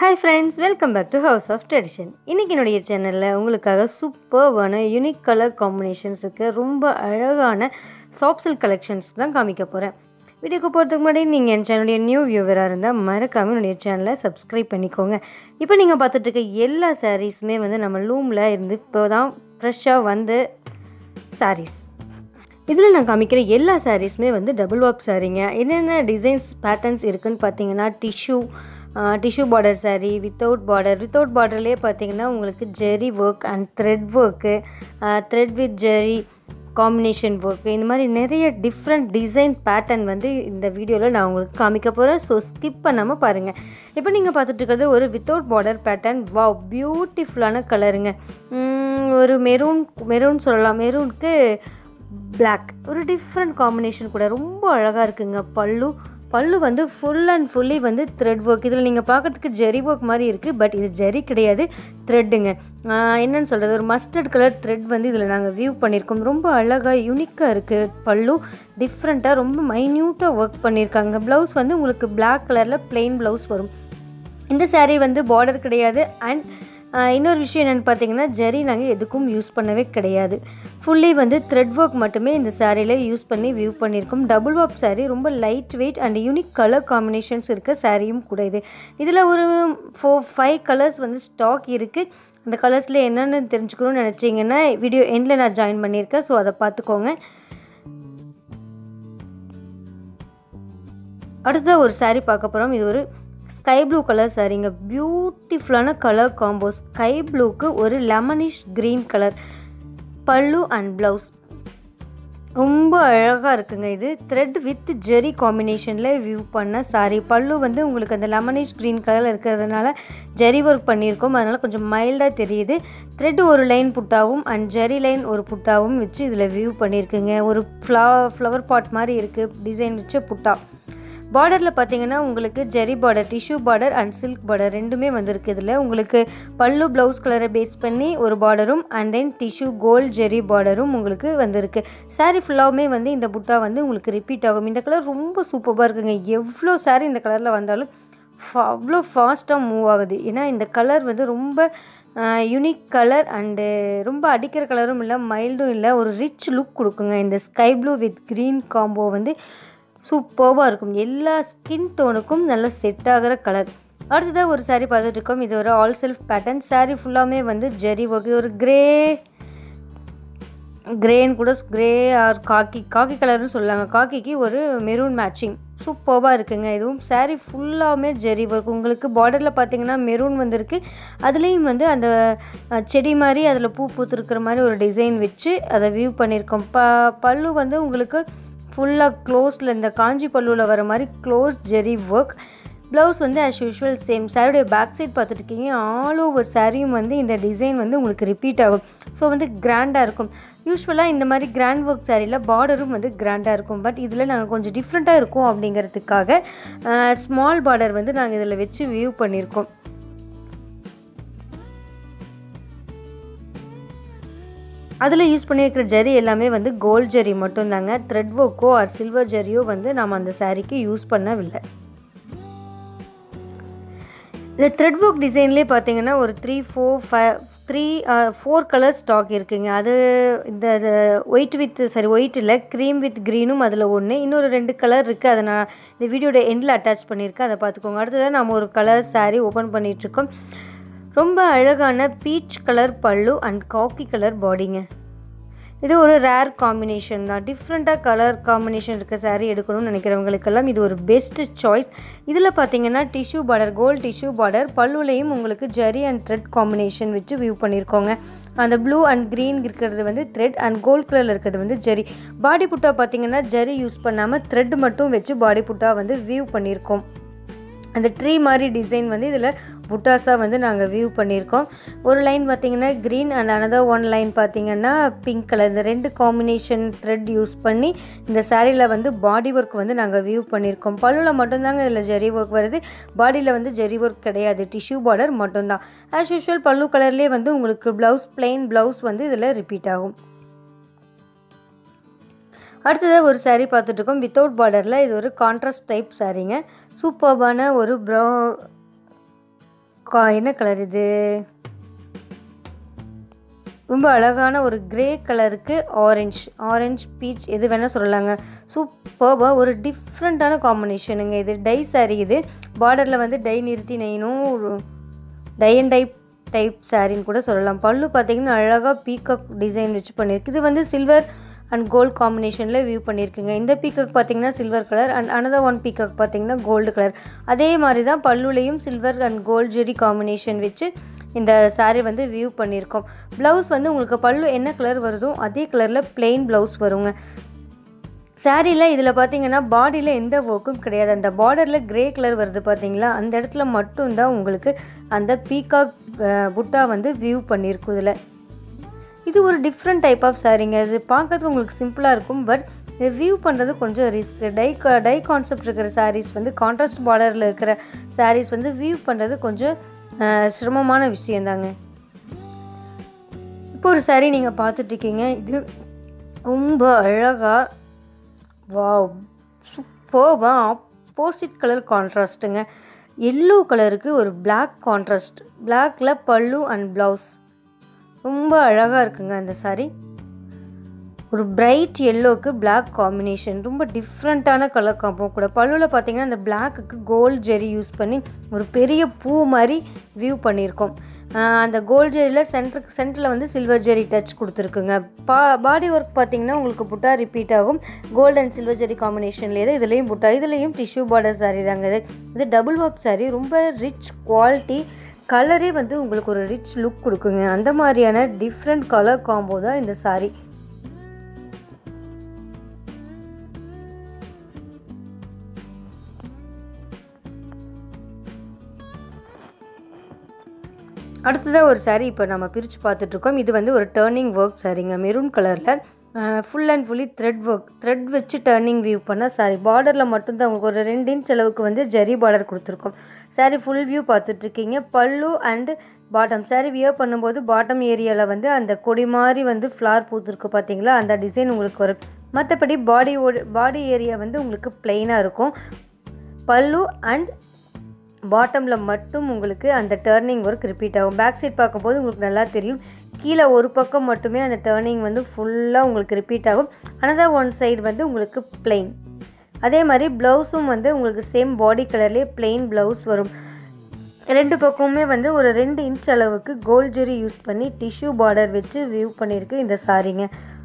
hi friends welcome back to house of tradition இன்றைக்கி என்னுடைய சேனலில் உங்களுக்காக சூப்பர்வான யூனிக் கலர் காம்பினேஷன்ஸ் இருக்க ரொம்ப அழகான சாஃப்ட் சில்க் கலெக்ஷன்ஸ் தான் காமிக்க போகிறேன் வீடியோக்கு போகிறதுக்கு முன்னாடி நீங்கள் என் சேனலுடைய நியூ வியூவராக இருந்தால் மறக்காமல் என்னுடைய சேனலை சப்ஸ்கிரைப் பண்ணிக்கோங்க இப்போ நீங்கள் பார்த்துட்டு இருக்க எல்லா சாரீஸுமே வந்து நம்ம லூமில் இருந்து இப்போ தான் ஃப்ரெஷ்ஷாக வந்து சாரீஸ் இதில் நான் காமிக்கிற எல்லா சாரீஸுமே வந்து டபுள் வாப் சாரீங்க என்னென்ன டிசைன்ஸ் பேட்டர்ன்ஸ் இருக்குன்னு பார்த்தீங்கன்னா tissue tissue border saree without border without பார்டர்லேயே பார்த்தீங்கன்னா உங்களுக்கு zari work and thread work thread with zari combination work இந்த மாதிரி நிறைய டிஃப்ரெண்ட் டிசைன் பேட்டர்ன் வந்து இந்த வீடியோவில் நான் உங்களுக்கு காமிக்க போகிறேன் ஸோ ஸ்கிப் பண்ணாமல் பாருங்கள் இப்போ நீங்கள் பார்த்துட்டு இருக்கிறது ஒரு வித்தவுட் பார்டர் பேட்டர்ன் வா பியூட்டிஃபுல்லான கலருங்க ஒரு மெரூன் மெரூன் சொல்லலாம் மெரூனுக்கு Black ஒரு டிஃப்ரெண்ட் காம்பினேஷன் கூட ரொம்ப அழகாக இருக்குங்க பல்லு பல்லு வந்து ஃபுல் அண்ட் ஃபுல்லி வந்து த்ரெட் ஒர்க் இதில் நீங்கள் பார்க்கறதுக்கு ஜெரி ஒர்க் மாதிரி இருக்குது பட் இது ஜெரி கிடையாது த்ரெட்டுங்க என்னன்னு சொல்கிறது ஒரு மஸ்டர்ட் கலர் த்ரெட் வந்து இதில் நாங்கள் வியூ பண்ணியிருக்கோம் ரொம்ப அழகாக யூனிக்காக இருக்குது பல்லு டிஃப்ரெண்ட்டாக ரொம்ப மைன்யூட்டாக ஒர்க் பண்ணியிருக்காங்க ப்ளவுஸ் வந்து உங்களுக்கு Black கலரில் plain ப்ளவுஸ் வரும் இந்த saree வந்து பார்டர் கிடையாது அண்ட் இன்னொரு விஷயம் என்னென்னு பார்த்தீங்கன்னா ஜெரி நாங்கள் எதுக்கும் யூஸ் பண்ணவே கிடையாது ஃபுல்லி வந்து த்ரெட் ஒர்க் மட்டுமே இந்த சாரியில் யூஸ் பண்ணி வியூ பண்ணியிருக்கோம் டபுள் வாப் saree ரொம்ப light weight and unique colour combinations இருக்க சாரியும் கூட இது இதில் ஒரு ஃபோர் ஃபைவ் கலர்ஸ் வந்து ஸ்டாக் இருக்குது அந்த கலர்ஸில் என்னென்னு தெரிஞ்சுக்கணும்னு நினச்சிங்கன்னா வீடியோ எண்டில் நான் ஜாயின் பண்ணியிருக்கேன் ஸோ அதை பார்த்துக்கோங்க அடுத்த ஒரு saree பார்க்க போகிறோம் இது ஒரு ஸ்கை ப்ளூ கலர் சாரீங்க பியூட்டிஃபுல்லான கலர் காம்போ ஸ்கை ப்ளூக்கு ஒரு lemonish green colour pallu and blouse ரொம்ப அழகாக இருக்குங்க இது த்ரெட் வித் ஜெரி காம்பினேஷனில் வியூ பண்ண சாரி பல்லு வந்து உங்களுக்கு அந்த லெமனிஷ் க்ரீன் கலரில் இருக்கிறதுனால ஜெரி ஒர்க் பண்ணியிருக்கோம் அதனால் கொஞ்சம் மைல்டாக தெரியுது த்ரெட் ஒரு லைன் புட்டாவும் அண்ட் ஜெரி லைன் ஒரு புட்டாவும் வச்சு இதில் வியூ பண்ணியிருக்குங்க ஒரு ஃப்ளா ஃப்ளவர் பாட் மாதிரி இருக்குது டிசைன் வச்ச புட்டா பார்டரில் பார்த்தீங்கன்னா உங்களுக்கு zari border tissue border and silk border ரெண்டுமே வந்திருக்கு இதில் உங்களுக்கு பல்லு ப்ளவுஸ் கலரை பேஸ் பண்ணி ஒரு பார்டரும் and then tissue gold zari பார்டரும் உங்களுக்கு வந்திருக்கு saree ஃபுல்லாகவுமே வந்து இந்த புட்டா வந்து உங்களுக்கு ரிப்பீட் ஆகும் இந்த கலர் ரொம்ப சூப்பராக இருக்குங்க எவ்வளோ saree இந்த கலரில் வந்தாலும் ஃபா அவ்வளோ ஃபாஸ்ட்டாக மூவ் ஆகுது ஏன்னா இந்த கலர் வந்து ரொம்ப யூனிக் கலர் அண்டு ரொம்ப அடிக்கிற கலரும் இல்லை மைல்டும் இல்லை ஒரு ரிச் லுக் கொடுக்குங்க இந்த sky blue with green combo வந்து சூப்பர்வாக இருக்கும் எல்லா ஸ்கின் டோனுக்கும் நல்ல செட் ஆகிற கலர் அடுத்ததாக ஒரு saree பார்த்துட்டு இருக்கோம் இது ஒரு ஆல் செல்ஃப் பேட்டர்ன் saree ஃபுல்லாமே வந்து ஜெரி ஒர்க் ஒரு கிரே கிரேன்னு கூட கிரே ஆர் காக்கி காக்கி கலர்னு சொல்லுவாங்க காக்கிக்கு ஒரு மெரூன் மேட்சிங் சூப்பர்வாக இருக்குங்க இதுவும் saree ஃபுல்லாமே ஜெரி ஒர்க் உங்களுக்கு பார்டரில் பார்த்தீங்கன்னா மெரூன் வந்திருக்கு அதுலேயும் வந்து அந்த அஹ், செடி மாதிரி அதில் பூ பூத்துருக்கிற மாதிரி ஒரு டிசைன் வச்சு அதை வியூ பண்ணியிருக்கோம் ப பல்லு வந்து உங்களுக்கு ஃபுல்லாக க்ளோஸில் இந்த காஞ்சி பல்லுவில் வர மாதிரி க்ளோஸ் ஜெரி ஒர்க் ப்ளவுஸ் வந்து ஆஸ் யூஷுவல் சேம் சாரியோடைய பேக் சைட் பார்த்துட்ருக்கீங்க ஆல் ஓவர் சாரியும் வந்து இந்த டிசைன் வந்து உங்களுக்கு ரிப்பீட் ஆகும் ஸோ வந்து கிராண்டாக இருக்கும் யூஸ்வலாக இந்த மாதிரி கிராண்ட் ஒர்க் சாரியில் பார்டரும் வந்து கிராண்டாக இருக்கும் பட் இதில் நாங்கள் கொஞ்சம் டிஃப்ரெண்ட்டாக இருக்கும் அப்படிங்கிறதுக்காக ஸ்மால் பார்டர் வந்து நாங்கள் இதில் வச்சு வியூ பண்ணியிருக்கோம் அதில் யூஸ் பண்ணியிருக்கிற ஜெரி எல்லாமே வந்து கோல்ட் ஜெரி மட்டும்தாங்க த்ரெட் ஒர்க்கோ ஆர் சில்வர் ஜெரியோ வந்து நாம் அந்த சாரீக்கு யூஸ் பண்ணவில்லை இந்த த்ரெட் ஒர்க் டிசைன்லேயே பார்த்தீங்கன்னா ஒரு three four five three four colour stock இருக்குங்க அது இந்த ஒயிட் வித் சாரி ஒயிட் இல்லை க்ரீம் வித் க்ரீனும் அதில் ஒன்று இன்னொரு ரெண்டு கலர் இருக்குது அதை நான் இந்த வீடியோட எண்டில் அட்டாச் பண்ணியிருக்கேன் அதை பார்த்துக்கோங்க அடுத்ததாக நம்ம ஒரு கலர் saree ஓப்பன் பண்ணிகிட்ருக்கோம் ரொம்ப அழகான peach colour pallu and khaki colour பாடிங்க இது ஒரு ரேர் காம்பினேஷன் தான் டிஃப்ரெண்ட்டாக கலர் காம்பினேஷன் இருக்க saree எடுக்கணும்னு நினைக்கிறவங்களுக்கெல்லாம் இது ஒரு பெஸ்ட் சாய்ஸ் இதில் பார்த்தீங்கன்னா tissue border gold tissue border பல்லுலையும் உங்களுக்கு ஜரி அண்ட் த்ரெட் காம்பினேஷன் வச்சு வியூ பண்ணியிருக்கோங்க அந்த ப்ளூ அண்ட் க்ரீன் இருக்கிறது வந்து த்ரெட் அண்ட் கோல்ட் கலரில் இருக்கிறது வந்து ஜரி பாடி புட்டா பார்த்தீங்கன்னா ஜரி யூஸ் பண்ணாமல் த்ரெட் மட்டும் வச்சு பாடி புட்டா வந்து வியூ பண்ணியிருக்கோம் அந்த ட்ரீ மாதிரி டிசைன் வந்து இதில் புட்டாஸாக வந்து நாங்கள் வியூ பண்ணியிருக்கோம் ஒரு லைன் பார்த்தீங்கன்னா green and another one line பார்த்தீங்கன்னா பிங்க் கலர் இந்த ரெண்டு காம்பினேஷன் த்ரெட் யூஸ் பண்ணி இந்த சாரியில் வந்து பாடி ஒர்க் வந்து நாங்கள் வியூ பண்ணியிருக்கோம் பல்லுவில் மட்டும்தாங்க இதில் ஜெரி ஒர்க் வருது பாடியில் வந்து ஜெரி ஒர்க் கிடையாது டிஷ்யூ பார்டர் மட்டும்தான் ஆஸ் யூஷுவல் பல்லு கலர்லேயே வந்து உங்களுக்கு ப்ளவுஸ் plain ப்ளவுஸ் வந்து இதில் ரிப்பீட் ஆகும் அடுத்ததாக ஒரு saree பார்த்துட்டு இருக்கோம் வித்தவுட் பார்டரில் இது ஒரு கான்ட்ராஸ்ட் டைப் சாரீங்க சூப்பர்பான ஒரு ப்ரௌ கா என்ன கலர் இது ரொம்ப அழகான ஒரு கிரே கலருக்கு ஆரஞ்ச் ஆரஞ்ச் பீச் எது வேணால் சொல்லலாங்க சூப்பர்பாக ஒரு டிஃப்ரெண்ட்டான காம்பினேஷனுங்க இது டை சாரி இது பார்டரில் வந்து டை நிறுத்தி நெய்யணும் ஒரு டை அண்ட் டைப் டைப் சாரின்னு கூட சொல்லலாம் பல்லு பார்த்தீங்கன்னா அழகாக பீகாக் டிசைன் வச்சு பண்ணியிருக்கு இது வந்து சில்வர் அண்ட் கோல்டு காம்பினேஷனில் வியூ பண்ணியிருக்குங்க இந்த பீகாக் பார்த்தீங்கன்னா silver colour and another one peacock பார்த்தீங்கன்னா கோல்டு கலர் அதே மாதிரி தான் பல்லுலேயும் silver and gold zari combination வச்சு இந்த saree வந்து வியூ பண்ணியிருக்கோம் ப்ளவுஸ் வந்து உங்களுக்கு பல்லு என்ன கலர் வருதோ அதே கலரில் plain ப்ளவுஸ் வருங்க சாரியில் இதில் பார்த்தீங்கன்னா பாடியில் எந்த ஒர்க்கும் கிடையாது அந்த பார்டரில் கிரே கலர் வருது பார்த்தீங்களா அந்த இடத்துல மட்டும்தான் உங்களுக்கு அந்த பீகாக் புட்டா வந்து வியூ பண்ணியிருக்கும் இதில் இது ஒரு டிஃப்ரெண்ட் டைப் ஆஃப் சாரீங்க இது பார்க்கறதுக்கு உங்களுக்கு சிம்பிளாக இருக்கும் பட் இது வியூ பண்ணுறது கொஞ்சம் ரிஸ்க் டை டை கான்செப்ட் இருக்கிற சாரீஸ் வந்து கான்ட்ராஸ்ட் பார்டரில் இருக்கிற சாரீஸ் வந்து வியூ பண்ணுறது கொஞ்சம் அஹ், சிரமமான விஷயந்தாங்க இப்போ ஒரு சாரீ நீங்கள் பார்த்துட்ருக்கீங்க இது ரொம்ப அழகாக வாவ் சூப்பர்பா ஆப்போசிட் கலர் கான்ட்ராஸ்ட்டுங்க எல்லோ கலருக்கு ஒரு Black கான்ட்ராஸ்ட் பிளாக்ல பல்லு அண்ட் ப்ளவுஸ் ரொம்ப அழகாக இருக்குங்க அந்த saree ஒரு பிரைட் எல்லோக்கு Black காம்பினேஷன் ரொம்ப டிஃப்ரெண்ட்டான கலர் காம்போ கூட பல்லுவில் பார்த்தீங்கன்னா அந்த பிளாக்குக்கு கோல்ட் ஜெரி யூஸ் பண்ணி ஒரு பெரிய பூ மாதிரி வியூ பண்ணியிருக்கோம் ஆஹ் அந்த கோல்ட் ஜெரியில் சென்டர் சென்டரில் வந்து சில்வர் ஜெரி டச் கொடுத்துருக்குங்க பா பாடி ஒர்க் பார்த்தீங்கன்னா உங்களுக்கு புட்டா ரிப்பீட் ஆகும் கோல்ட் அண்ட் சில்வர் ஜெரி காம்பினேஷன்லேயே தான் இதுலேயும் புட்டா இதுலேயும் டிஷ்யூ பார்டர் saree தாங்க இது இது டபுள் வாப் saree ரொம்ப ரிச் குவாலிட்டி கலரே வந்து உங்களுக்கு ஒரு ரிச் லுக் கொடுக்குங்க அந்த மாதிரியான டிஃப்ரெண்ட் கலர் காம்போ தான் இந்த saree அடுத்ததாக ஒரு saree இப்போ நம்ம பிரித்து பார்த்துட்ருக்கோம் இது வந்து ஒரு டேர்னிங் ஒர்க் சாரீங்க மெரூன் கலரில் full and fully thread work thread வச்சு டேர்னிங் வியூ பண்ண சாரி பார்டரில் மட்டும்தான் உங்களுக்கு ஒரு ரெண்டு இன்ச் அளவுக்கு வந்து ஜரி பார்டர் கொடுத்துருக்கோம் சாரி ஃபுல் வியூ பார்த்துட்ருக்கீங்க pallu and bottom sari wear பண்ணும்போது பாட்டம் ஏரியாவில் வந்து அந்த கொடி மாதிரி வந்து ஃப்ளார் பூத்துருக்கு பார்த்தீங்களா அந்த டிசைன் உங்களுக்கு வரும் மற்றபடி பாடி பாடி ஏரியா வந்து உங்களுக்கு பிளெயினாக இருக்கும் பல்லு அண்ட் பாட்டமில் மட்டும் உங்களுக்கு அந்த டேர்னிங் ஒர்க் ரிப்பீட் ஆகும் பேக் சைட் பார்க்கும்போது உங்களுக்கு நல்லா தெரியும் கீழே ஒரு பக்கம் மட்டுமே அந்த டேர்னிங் வந்து ஃபுல்லாக உங்களுக்கு ரிப்பீட் ஆகும் அனதர் ஒன் சைடு வந்து உங்களுக்கு plain அதே மாதிரி ப்ளவுஸும் வந்து உங்களுக்கு சேம் பாடி கலர்லேயே plain ப்ளவுஸ் வரும் ரெண்டு பக்கமுமே வந்து ஒரு ரெண்டு இன்ச் அளவுக்கு கோல்ட் ஜெரி யூஸ் பண்ணி டிஷ்யூ பார்டர் வச்சு வியூ பண்ணியிருக்கு இந்த சாரீங்க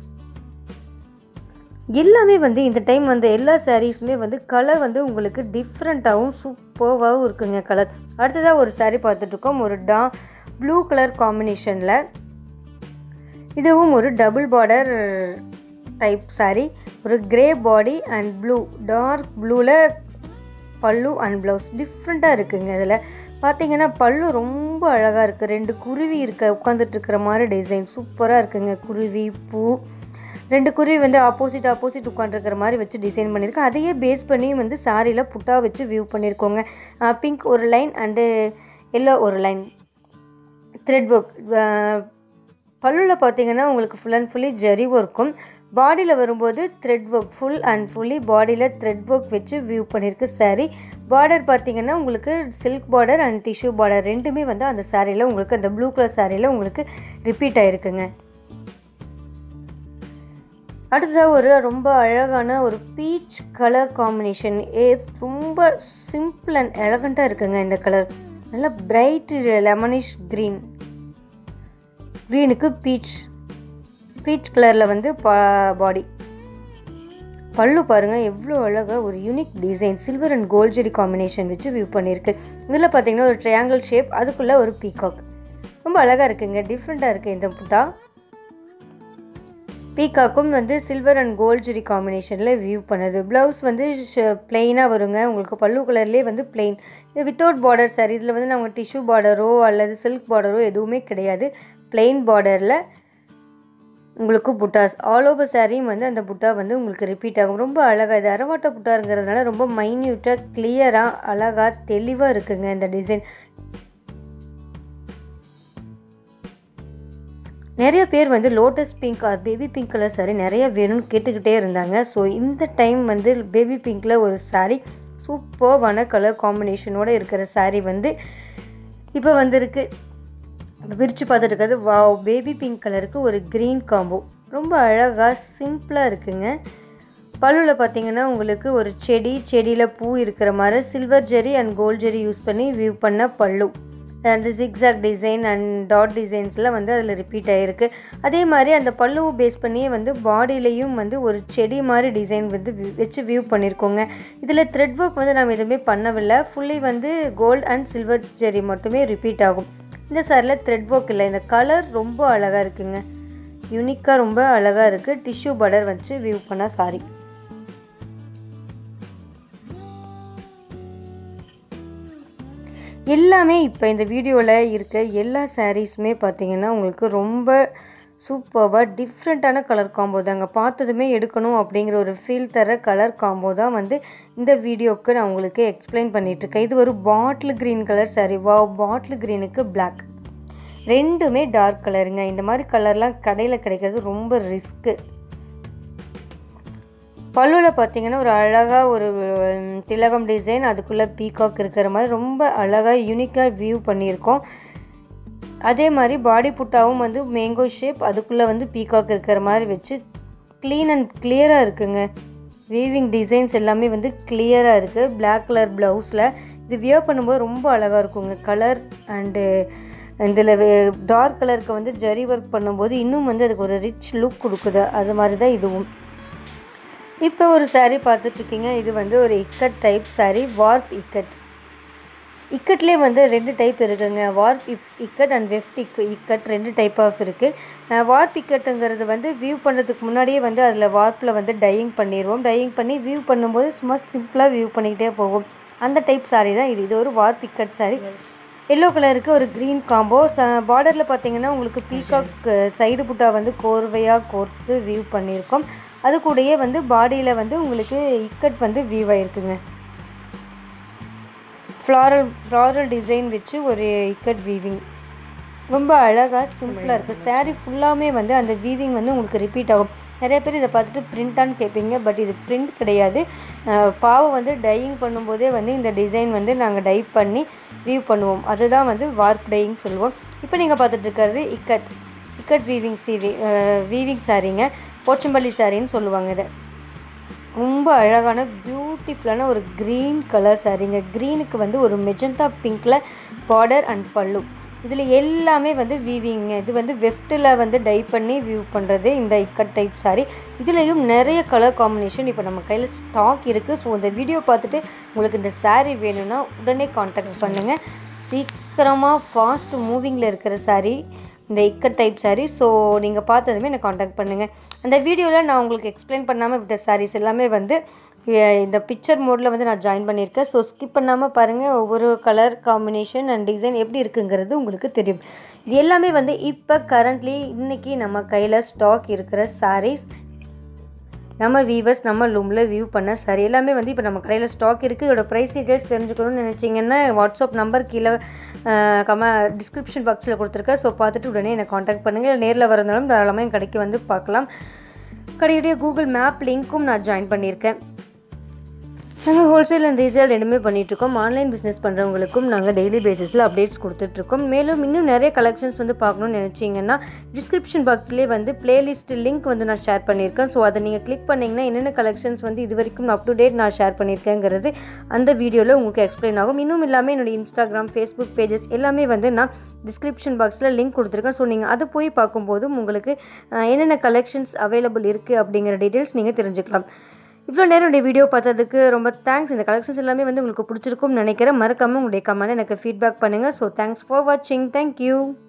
எல்லாமே வந்து இந்த டைம் வந்து எல்லா சாரீஸுமே வந்து கலர் வந்து உங்களுக்கு டிஃப்ரெண்ட்டாகவும் சூப்பர்வாகவும் இருக்குங்க கலர் அடுத்ததாக ஒரு saree பார்த்துட்ருக்கோம் ஒரு டா ப்ளூ கலர் காம்பினேஷனில் இதுவும் ஒரு டபுள் பார்டர் டைப் saree ஒரு grey body and blue dark ப்ளூவில் பல்லு அண்ட் ப்ளவுஸ் டிஃப்ரெண்ட்டாக இருக்குங்க இதில் பார்த்தீங்கன்னா பல்லு ரொம்ப அழகாக இருக்குது ரெண்டு குருவி இருக்க உட்காந்துட்டு இருக்கிற மாதிரி டிசைன் சூப்பராக இருக்குங்க குருவி பூ ரெண்டு குருவி வந்து ஆப்போசிட் ஆப்போசிட் உட்காந்துருக்கிற மாதிரி வச்சு டிசைன் பண்ணியிருக்கேன் அதையே பேஸ் பண்ணி வந்து சாரியில் புட்டா வச்சு வியூ பண்ணியிருக்கோங்க பிங்க் ஒரு லைன் அண்டு எல்லோ ஒரு லைன் த்ரெட் ஒர்க் பல்லுவில் பார்த்தீங்கன்னா உங்களுக்கு ஃபுல் அண்ட் ஃபுல்லி ஜரி ஒர்க்கும் பாடியில் வரும்போது thread work full and fully பாடியில் த்ரெட் ஒர்க் வச்சு வியூ பண்ணியிருக்கு saree பார்டர் பார்த்தீங்கன்னா உங்களுக்கு silk border and tissue border ரெண்டுமே வந்து அந்த சாரியில் உங்களுக்கு அந்த ப்ளூ கலர் சாரியில் உங்களுக்கு ரிப்பீட் ஆகிருக்குங்க அடுத்ததாக ஒரு ரொம்ப அழகான ஒரு பீச் கலர் காம்பினேஷன் ஏ ரொம்ப சிம்பிள் அண்ட் எலகண்ட்டாக இருக்குங்க இந்த கலர் நல்லா பிரைட் லெமனிஷ் க்ரீன் க்ரீனுக்கு பீச் பீச் கலரில் வந்து பா பாடி பல்லு பாருங்கள் எவ்வளோ அழகாக ஒரு unique design silver and gold zari combination வச்சு வியூ பண்ணியிருக்கு இதில் பார்த்தீங்கன்னா ஒரு ட்ரையாங்கிள் ஷேப் அதுக்குள்ளே ஒரு பீகாக் ரொம்ப அழகாக இருக்குங்க டிஃப்ரெண்ட்டாக இருக்குது இந்த புட்டா பீகாக்கும் வந்து சில்வர் அண்ட் கோல்ட் ஜெரி காம்பினேஷனில் வியூ பண்ணுது ப்ளவுஸ் வந்து பிளெயினாக வருங்க உங்களுக்கு பல்லு கலர்லேயே வந்து பிளெயின் இது வித்தவுட் பார்டர் சார் இதில் வந்து நம்ம டிஷ்யூ பார்டரோ அல்லது சில்க் பார்டரோ எதுவுமே கிடையாது பிளெயின் பார்டரில் உங்களுக்கு புட்டாஸ் ஆல் ஓவர் சாரியும் வந்து அந்த புட்டா வந்து உங்களுக்கு ரிப்பீட் ஆகும் ரொம்ப அழகாக இது அரவாட்ட புட்டாருங்கிறதுனால ரொம்ப மைன்யூட்டாக கிளியராக அழகாக தெளிவாக இருக்குங்க இந்த டிசைன் நிறைய பேர் வந்து lotus pink or baby pink colour sari நிறைய வேணும்னு கேட்டுக்கிட்டே இருந்தாங்க ஸோ இந்த டைம் வந்து பேபி பிங்க்கில் ஒரு சாரீ சூப்பர்வான கலர் காம்பினேஷனோடு இருக்கிற சாரீ வந்து இப்போ வந்திருக்கு விரித்து பார்த்துட்டு இருக்கிறது வாவ் பேபி பிங்க் கலருக்கு ஒரு க்ரீன் காம்போ ரொம்ப அழகாக சிம்பிளாக இருக்குங்க பல்லுவில் பார்த்தீங்கன்னா உங்களுக்கு ஒரு செடி செடியில் பூ இருக்கிற மாதிரி silver zari and gold zari use பண்ணி வியூ பண்ண பல்லு அந்த ஜிக்ஸாக் டிசைன் அண்ட் டாட் டிசைன்ஸ்லாம் வந்து அதில் ரிப்பீட் ஆகிருக்கு அதே மாதிரி அந்த பல்லுவை பேஸ் பண்ணியே வந்து பாடியிலையும் வந்து ஒரு செடி மாதிரி டிசைன் வந்து வி- வச்சு வியூ பண்ணியிருக்கோங்க இதில் த்ரெட் ஒர்க் வந்து நம்ம எதுவுமே பண்ணவில்லை ஃபுல்லி வந்து கோல்ட் அண்ட் சில்வர் ஜெரி மட்டுமே ரிப்பீட் ஆகும் இந்த சாரில் த்ரெட் ஒர்க் இல்லை இந்த கலர் ரொம்ப அழகாக இருக்குங்க யூனிக்காக ரொம்ப அழகாக இருக்குது டிஷ்யூ படர் வச்சு வியூ பண்ண சாரி எல்லாமே இப்போ இந்த வீடியோவில் இருக்க எல்லா சாரீஸுமே பார்த்தீங்கன்னா உங்களுக்கு ரொம்ப சூப்பராக டிஃப்ரெண்ட்டான கலர் காம்போ தாங்க பார்த்ததுமே எடுக்கணும் அப்படிங்கிற ஒரு ஃபீல் தர கலர் காம்போ தான் வந்து இந்த வீடியோவுக்கு நான் உங்களுக்கு எக்ஸ்பிளைன் பண்ணிகிட்ருக்கேன் இது ஒரு பாட்டில் க்ரீன் கலர் சாரி வா பாட்டில் க்ரீனுக்கு Black ரெண்டுமே டார்க் கலருங்க இந்த மாதிரி கலர்லாம் கடையில் கிடைக்கிறது ரொம்ப ரிஸ்க்கு பல்லுவில் பார்த்தீங்கன்னா ஒரு அழகாக ஒரு உம், திலகம் டிசைன் அதுக்குள்ளே பீகாக் இருக்கிற மாதிரி ரொம்ப அழகாக யூனிக்காக வியூ பண்ணியிருக்கோம் அதே மாதிரி பாடி புட்டாவும் வந்து மேங்கோ ஷேப் அதுக்குள்ளே வந்து பீகாக் இருக்கிற மாதிரி வச்சு க்ளீன் அண்ட் கிளியராக இருக்குங்க வீவிங் டிசைன்ஸ் எல்லாமே வந்து கிளியராக இருக்குது Black கலர் ப்ளவுஸில் இது வியர் பண்ணும்போது ரொம்ப அழகாக இருக்குங்க கலர் அண்டு இதில் டார்க் கலருக்கு வந்து ஜரி ஒர்க் பண்ணும்போது இன்னும் வந்து அதுக்கு ஒரு ரிச் லுக் கொடுக்குது அது மாதிரி தான் இதுவும் இப்போ ஒரு saree பார்த்துட்ருக்கீங்க இது வந்து ஒரு ikat type saree warp ikat இக்கட்லேயே வந்து ரெண்டு டைப் இருக்குங்க வார்ப் இக் இக்கட் அண்ட் வெஃப்ட் இக் இக்கட் ரெண்டு டைப் ஆஃப் இருக்குது வார்ப் இக்கட்டுங்கிறது வந்து வியூ பண்ணுறதுக்கு முன்னாடியே வந்து அதில் வார்ப்பில் வந்து டையிங் பண்ணிடுவோம் டையிங் பண்ணி வியூ பண்ணும்போது சும்மா சிம்பிளாக வியூ பண்ணிக்கிட்டே போகும் அந்த டைப் saree தான் இது இது ஒரு வார்ப் இக்கட் saree எல்லோ கலருக்கு ஒரு க்ரீன் காம்போ பார்டரில் பார்த்தீங்கன்னா உங்களுக்கு பீகாக் சைடு புட்டா வந்து கோர்வையாக கோர்த்து வியூ பண்ணியிருக்கோம் அது கூடயே வந்து பாடியில் வந்து உங்களுக்கு இக்கட் வந்து வியூ ஆயிருக்குங்க ஃப்ளாரல் ஃப்ளாரல் டிசைன் வச்சு ஒரு இக்கட் வீவிங் ரொம்ப அழகாக சிம்பிளாக இருக்குது saree ஃபுல்லாமே வந்து அந்த வீவிங் வந்து உங்களுக்கு ரிப்பீட் ஆகும் நிறைய பேர் இதை பார்த்துட்டு பிரிண்டான்னு கேட்பீங்க பட் இது பிரிண்ட் கிடையாது அஹ் பாவை வந்து டையிங் பண்ணும்போதே வந்து இந்த டிசைன் வந்து நாங்கள் டை பண்ணி வியூ பண்ணுவோம் அதுதான் வந்து வார்ப் டையிங் சொல்லுவோம் இப்போ நீங்கள் பார்த்துட்டு இருக்கிறது இக்கட் இக்கட் வீவிங் சீவி வீவிங் சாரீங்க போச்சம்பள்ளி சாரின்னு சொல்லுவாங்க இதை ரொம்ப அழகான பியூட்டிஃபுல்லான ஒரு க்ரீன் கலர் சாரீங்க க்ரீனுக்கு வந்து ஒரு மெஜந்தா பிங்க்கில் பார்டர் அண்ட் பல்லு இதில் எல்லாமே வந்து வீவிங்க இது வந்து வெஃப்ட்டில் வந்து டை பண்ணி வியூ பண்ணுறது இந்த இக்கட் டைப் சாரி இதுலேயும் நிறைய கலர் காம்பினேஷன் இப்போ நம்ம கையில் ஸ்டாக் இருக்குது ஸோ இந்த வீடியோ பார்த்துட்டு உங்களுக்கு இந்த saree வேணும்னா உடனே காண்டாக்ட் பண்ணுங்கள் சீக்கிரமாக ஃபாஸ்ட் மூவிங்கில் இருக்கிற saree இந்த இக்கட் டைப் saree ஸோ நீங்கள் பார்த்ததுமே என்னை காண்டாக்ட் பண்ணுங்கள் அந்த வீடியோவில் நான் உங்களுக்கு எக்ஸ்பிளைன் பண்ணாமல் விட்ட sarees எல்லாமே வந்து அஹ், இந்த பிக்சர் மோடில் வந்து நான் ஜாயின் பண்ணியிருக்கேன் ஸோ ஸ்கிப் பண்ணாமல் பாருங்கள் ஒவ்வொரு கலர் காம்பினேஷன் அண்ட் டிசைன் எப்படி இருக்குங்கிறது உங்களுக்கு தெரியும் இது எல்லாமே வந்து இப்போ கரண்ட்லி இன்றைக்கி நம்ம கையில் ஸ்டாக் இருக்கிற sarees நம்ம வீவர்ஸ் நம்ம லூமில் வியூ பண்ண சரி எல்லாமே வந்து இப்போ நம்ம கடையில் ஸ்டாக் இருக்குது இதோட ப்ரைஸ் டீட்டெயில்ஸ் தெரிஞ்சுக்கணும்னு நினச்சிங்கன்னா வாட்ஸ்அப் நம்பர் கீழே கம டிஸ்கிரிப்ஷன் பாக்ஸில் கொடுத்துருக்கேன் ஸோ பார்த்துட்டு உடனே என்னை காண்டாக்ட் பண்ணுங்கள் நேரில் வரந்தாலும் தாராளமாக என் கடைக்கு வந்து பார்க்கலாம் கடையுடைய கூகுள் மேப் லிங்க்கும் நான் ஜாயின் பண்ணியிருக்கேன் நாங்கள் ஹோல்சேல் அண்ட் ரீசேல் ரெண்டுமே பண்ணிகிட்ருக்கோம் ஆன்லைன் பிஸ்னஸ் பண்ணுறவங்களுக்கும் நாங்கள் டெய்லி பேசிஸில் அப்டேட்ஸ் கொடுத்துட்ருக்கோம் மேலும் இன்னும் நிறைய கலெக்ஷன்ஸ் வந்து பார்க்கணும்னு நினச்சிங்கன்னா டிஸ்கிரிப்ஷன் பாக்ஸ்லேயே வந்து பிளேலிஸ்ட் லிங்க் வந்து நான் ஷேர் பண்ணியிருக்கேன் ஸோ அதை நீங்கள் கிளிக் பண்ணிங்கன்னா என்னென்ன கலெக்ஷன்ஸ் வந்து இது வரைக்கும் அப் டு டேட் நான் ஷேர் பண்ணியிருக்கேங்கிறது அந்த வீடியோவில் உங்களுக்கு எக்ஸ்பிளைன் ஆகும் இன்னும் இல்லாமல் என்னுடைய இன்ஸ்டாகிராம் ஃபேஸ்புக் பேஜஸ் எல்லாமே வந்து நான் டிஸ்கிரிப்ஷன் பாக்ஸில் லிங்க் கொடுத்துருக்கேன் ஸோ நீங்கள் அதை போய் பார்க்கும்போதும் உங்களுக்கு அஹ், என்னென்ன கலெக்ஷன்ஸ் அவைலபிள் இருக்குது அப்படிங்கிற டீட்டெயில்ஸ் நீங்கள் தெரிஞ்சுக்கலாம் இவ்வளோ நேரம் இந்த வீடியோ பார்த்ததுக்கு ரொம்ப தேங்க்ஸ் இந்த கலெக்ஷன்ஸ் எல்லாமே வந்து உங்களுக்கு பிடிச்சிருக்கும்னு நினைக்கிறேன் மறக்காமல் உங்களுடைய கமெண்ட் எனக்கு ஃபீட்பேக் பண்ணுங்கள் ஸோ தேங்க்ஸ் ஃபார் வாட்சிங் தேங்க்யூ